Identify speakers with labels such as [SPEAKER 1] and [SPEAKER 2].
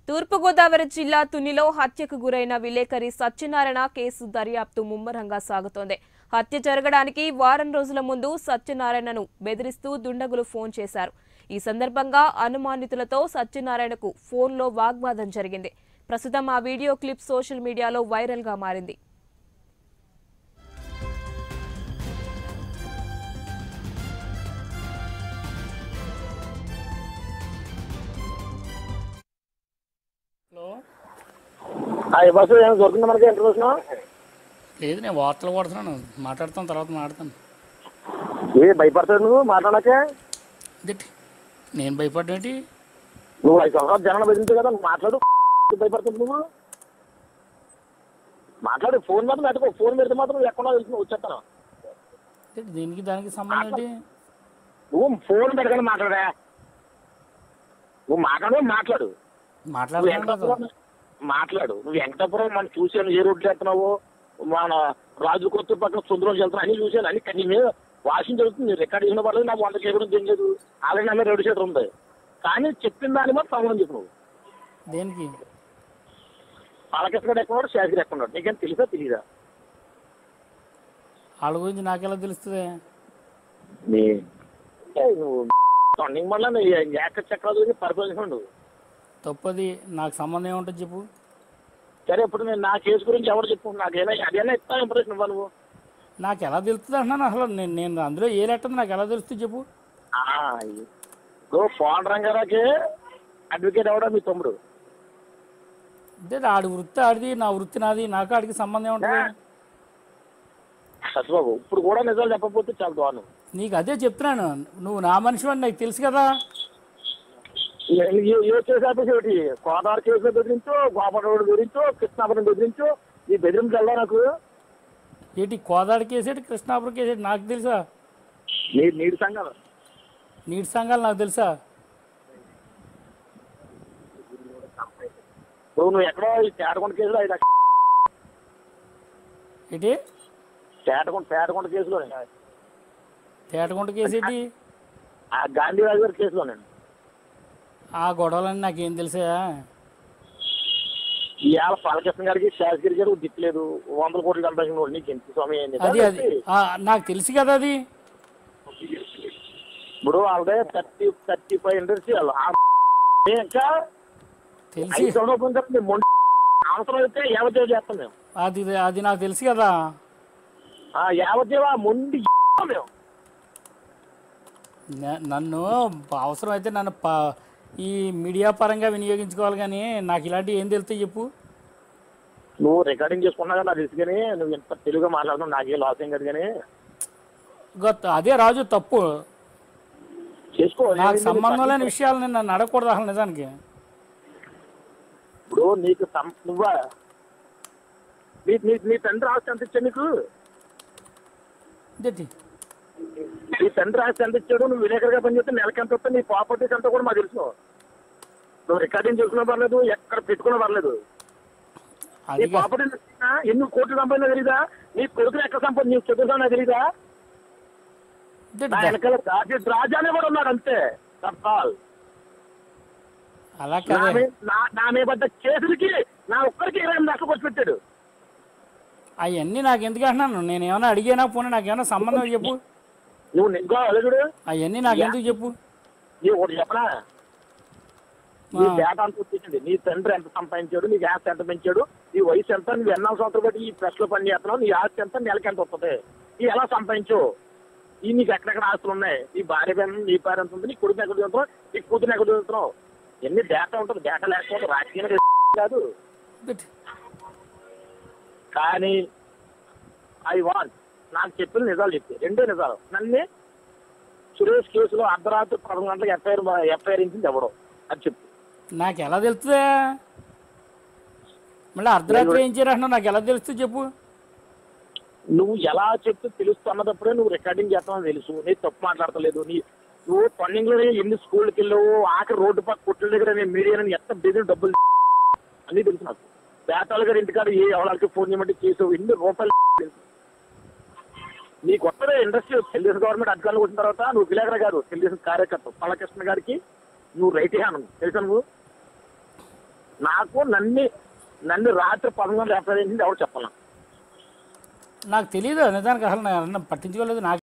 [SPEAKER 1] తూర్పుగోదావరి జిల్లా తునిలో హత్యకు గురైన విలేకరి సత్యనారాయణ కేసు దర్యాప్తు ముమ్మరంగా సాగుతోంది హత్య జరగడానికి వారం రోజుల ముందు సత్యనారాయణను బెదిరిస్తూ దుండగులు ఫోన్ చేశారు ఈ సందర్భంగా అనుమానితులతో సత్యనారాయణకు ఫోన్లో వాగ్వాదం జరిగింది ప్రస్తుతం ఆ వీడియో క్లిప్ సోషల్ మీడియాలో వైరల్గా మారింది
[SPEAKER 2] హలో
[SPEAKER 3] ఆ బస్సు ఏమైనా దొరికింది మనకి ఇంటర్వ్యూషన్
[SPEAKER 2] లేదు నేను వార్తలు కొడుతున్నాను మాట్లాడతాను తర్వాత మాట్లాడతాను
[SPEAKER 3] ఏ భయపడతాడు నువ్వు మాట్లాడకే
[SPEAKER 2] ఇదేంటి నేను భయపడ్డేంటి
[SPEAKER 3] నువ్వు ఐదు సంవత్సరాలు జనాలు బెదిరించు కదా నువ్వు మాట్లాడు భయపడుతుంది నువ్వు మాట్లాడు ఫోన్ మాత్రం పెట్టుకో ఫోన్ పెడితే మాత్రం నువ్వు ఎక్కడో వెళ్తున్నావు వచ్చేస్తాను
[SPEAKER 2] ఇదేంటి దీనికి దానికి సంబంధం ఏంటి
[SPEAKER 3] నువ్వు ఫోన్ పెట్టుకొని మాట్లాడా నువ్వు మాట్లాడు మాట్లాడు నువ్వు
[SPEAKER 2] మాట్లాడుతున్నాను కదా
[SPEAKER 3] వెంకటాపురం మాట్లాడు నువ్వు వెంకటాపురం మనం చూశాను ఏ రోడ్లు వెళ్తున్నావు మన రాజు కొత్త పక్కన సుందరం వెళ్తున్నావు అన్ని చూశాను అన్ని నీ మీద వాషింగ్ జరుగుతుంది రికార్డ్ చేసిన పర్లేదు నాకు వంద చేయడం తెలియదు ఆల్రెడీ నా మీద రెండు చేతులు ఉంది కానీ చెప్పిన దాన్ని మాత్రం సమాధానం చెప్పు నువ్వు
[SPEAKER 2] దేనికి
[SPEAKER 3] పాలకృష్ణ ఎక్కడ శాస్త్రి ఎక్కడ ఉన్నాడు నీకేం తెలుసా తెలియదా
[SPEAKER 2] వాళ్ళ గురించి నాకెలా తెలుస్తుంది
[SPEAKER 3] నీ ఏ నువ్వు టర్నింగ్ వల్ల నీ ఏక చక్రాలు పరిపాలించండు
[SPEAKER 2] తప్పది నాకు సంబంధం ఏముంటుంది చెప్పు
[SPEAKER 3] సరే ఇప్పుడు నేను నా కేసు గురించి ఎవరు చెప్పు నాకు ఏదైనా అదేనా ఇస్తా ఇంప్రెషన్ ఇవ్వ నువ్వు
[SPEAKER 2] నాకు ఎలా తెలుస్తుంది అంటున్నాను అసలు నేను నేను అందులో ఏ లెట్టుంది నాకు ఎలా తెలుస్తుంది చెప్పు
[SPEAKER 3] ఆ, ఇప్పుడు పోన్ రంగారాకి అడ్వకేట్ అవడా మీ తమ్ముడు
[SPEAKER 2] అంటే ఆడి వృత్తి ఆడిది నా వృత్తి నాది నాకు ఆడికి సంబంధం ఏముంటుంది
[SPEAKER 3] సత్యబాబు ఇప్పుడు కూడా నిజాలు చెప్పకపోతే చాలా దారుణం
[SPEAKER 2] నీకు అదే చెప్తున్నాను నువ్వు నా మనిషి అని నాకు తెలుసు కదా
[SPEAKER 3] ఏ- ఏ- ఏ కేసు ఆపేసి ఒకటి గోదావరి కేసులో బెదిరించు గోపాలరావు బెదిరించు కృష్ణాపురం బెదిరించు ఈ బెదిరింపు వెళ్దా నాకు
[SPEAKER 2] ఏంటి కోదాడి కేసేటి కృష్ణాపురం కేసేటి నాకు తెలుసా
[SPEAKER 3] నీ నీటి సంఘాలు
[SPEAKER 2] నీటి సంఘాలు నాకు తెలుసా
[SPEAKER 3] నువ్వు నువ్వు ఎక్కడో ఈ తేటకొండ కేసులో ఐదు లక్ష-
[SPEAKER 2] ఏంటి
[SPEAKER 3] తేటకొండ తేటకొండ కేసులో
[SPEAKER 2] తేటగుంట కేసేటి
[SPEAKER 3] ఆ గాంధీరాజు గారి కేసులో నేను
[SPEAKER 2] ఆ గొడవలన్నీ నాకేం తెలుసా
[SPEAKER 3] ఇవాళ పాలకృష్ణ గారికి శాసగిరి గారు దిక్కులేదు వందల కోట్లు సంపాదించిన వాడు నీకు ఎంత స్వామి ఏంది?
[SPEAKER 2] అది అది ఆ, నాకు తెలుసు కదా అది
[SPEAKER 3] ఇప్పుడు వాళ్ళదే థర్టీ థర్టీ ఫైవ్ ఇండస్ట్రియల్ ఇంకా
[SPEAKER 2] తెలిసి
[SPEAKER 3] ఐదు సంవత్సరాలు పోయిన తర్వాత మేము మొండి అవసరం అయితే యావజ్జీవ చేస్తాం మేము
[SPEAKER 2] అది అది నాకు తెలుసు కదా
[SPEAKER 3] ఆ యావజ్జీవ మొండి మేము
[SPEAKER 2] న- నన్ను అవసరం అయితే నన్ను ప ఈ మీడియా పరంగా వినియోగించుకోవాలి కానీ నాకు ఇలాంటివి ఏం తెలుస్తాయి చెప్పు
[SPEAKER 3] నువ్వు రికార్డింగ్ చేసుకున్నా కదా నాకు తెలుసు కానీ నువ్వు ఎంత తెలుగుగా మాట్లాడుతున్నావు నాకే లాస్ ఏం కాదు కానీ
[SPEAKER 2] గొత్త అదే రాజు తప్పు
[SPEAKER 3] చేసుకో
[SPEAKER 2] నాకు
[SPEAKER 3] నేను-
[SPEAKER 2] సంబంధం లేని విషయాలు నేను నన్ను అడగకూడదు అసలు నిజానికి
[SPEAKER 3] ఇప్పుడు నీకు సం- నువ్వా నీ నీ నీ తండ్రి ఆస్తి ఎంత ఇచ్చాడు నీకు
[SPEAKER 2] ఇదేంటి
[SPEAKER 3] నీ తండ్రి ఆస్తి ఎంత ఇచ్చాడు నువ్వు విలేకరుగా పనిచేస్తే నెలకి ఎంత వస్తే నీ ప్రాపర్టీస్ అంతా కూడా మాకు తెలుసు నువ్వు రికార్డింగ్ చేసుకున్నా పర్లేదు ఎక్కడ పెట్టుకున్నా పర్లేదు నీ
[SPEAKER 2] అది కా-
[SPEAKER 3] ప్రాపర్టీ ఎన్ని కోట్లు సంపాదినా తెలీదా నీ కొడుకులు ఎక్కడ సంపాదించి నీకు చదువుతున్నా తెలీదా
[SPEAKER 2] ఇదేంటి
[SPEAKER 3] నా
[SPEAKER 2] దా-
[SPEAKER 3] వెనకాల రాజు రాజానే కూడా ఉన్నాడు అంతే తప్పాల్
[SPEAKER 2] అలా
[SPEAKER 3] నా
[SPEAKER 2] కదే
[SPEAKER 3] మీద నా- నా మీద పడ్డ కేసులకి నా ఒక్కరికి ఇరవై ఎనిమిది లక్షలు ఖర్చు పెట్టాడు
[SPEAKER 2] అవన్నీ నాకు ఎందుకు అంటున్నాను నేను ఏమైనా అడిగానా పోనీ నాకు ఏమైనా సంబంధం చెప్పు
[SPEAKER 3] నువ్వు నిజంగా అలగుడు
[SPEAKER 2] అవన్నీ నాకు ఎందుకు చెప్పు
[SPEAKER 3] నీ ఒకటి చెప్పనా నీ
[SPEAKER 2] ఆ.
[SPEAKER 3] డేటా అంతా వచ్చేసింది నీ తండ్రి ఎంత సంపాదించాడు నీకు ఆస్తి ఎంత పెంచాడు నీ వయసు ఎంత నువ్వు ఎన్నో సంవత్సరాలు బట్టి ఈ ప్రెస్ లో పని చేస్తున్నావు నీ ఆస్తి ఎంత నెలకి ఎంత వస్తుంది ఈ ఎలా సంపాదించు ఈ నీకు ఎక్కడెక్కడ ఆస్తులు ఉన్నాయి నీ భార్య పైన నీ భార్య ఎంత ఉంది నీ కొడుకు ఎక్కడ చదువుతున్నావు నీ కూతురు ఎక్కడ చదువుతున్నావు ఎన్ని డేటా ఉంటుంది డేటా లేకపోతే రాజకీయంగా కాదు
[SPEAKER 2] ఇదేంటి?
[SPEAKER 3] కానీ ఐ వాంట్ నాకు చెప్పిన నిజాలు చెప్పి రెండే నిజాలు నన్ను సురేష్ కేసులో అర్ధరాత్రి పదకొండు గంటలకు ఎఫ్ఐఆర్ ఎఫ్ఐఆర్ ఇచ్చింది ఎవడో అది చెప్పు
[SPEAKER 2] నాకు ఎలా తెలుస్తుందా మళ్ళీ అర్ధరాత్రి ఏం చేయాలంటున్నావు నాకు ఎలా తెలుస్తుంది చెప్పు
[SPEAKER 3] నువ్వు ఎలా చెప్తే తెలుస్తూ అన్నదప్పుడే నువ్వు రికార్డింగ్ చేస్తావని తెలుసు నీ తప్పు మాట్లాడతలేదు నీ నువ్వు పన్నింగ్ లో ఎన్ని స్కూల్కి వెళ్ళావు ఆఖరి రోడ్డు పక్క కొట్ల దగ్గర నేను మీడియా ఎంత బెదిరి డబ్బులు అన్ని తెలుసు నాకు పేటాల గారి ఇంటికాడ ఏ ఎవరికి ఫోన్ చేయమంటే చేసావు ఎన్ని రూపాయలు తెలుసు నీ కొత్తగా ఇండస్ట్రీ తెలుగుదేశం గవర్నమెంట్ అధికారులు వచ్చిన తర్వాత నువ్వు విలేకర గారు తెలుగుదేశం కార్యకర్త బాలకృష్ణ గారికి నువ్వు రైట్ హ్యాండ్ తెలుసా నువ్వు నాకు నన్ను నన్ను రాత్రి పదకొండు ఎఫ్ఐఆర్ చేసింది ఎవరు చెప్పాల
[SPEAKER 2] నాకు తెలియదు నిజానికి అసలు నేను పట్టించుకోలేదు నాకు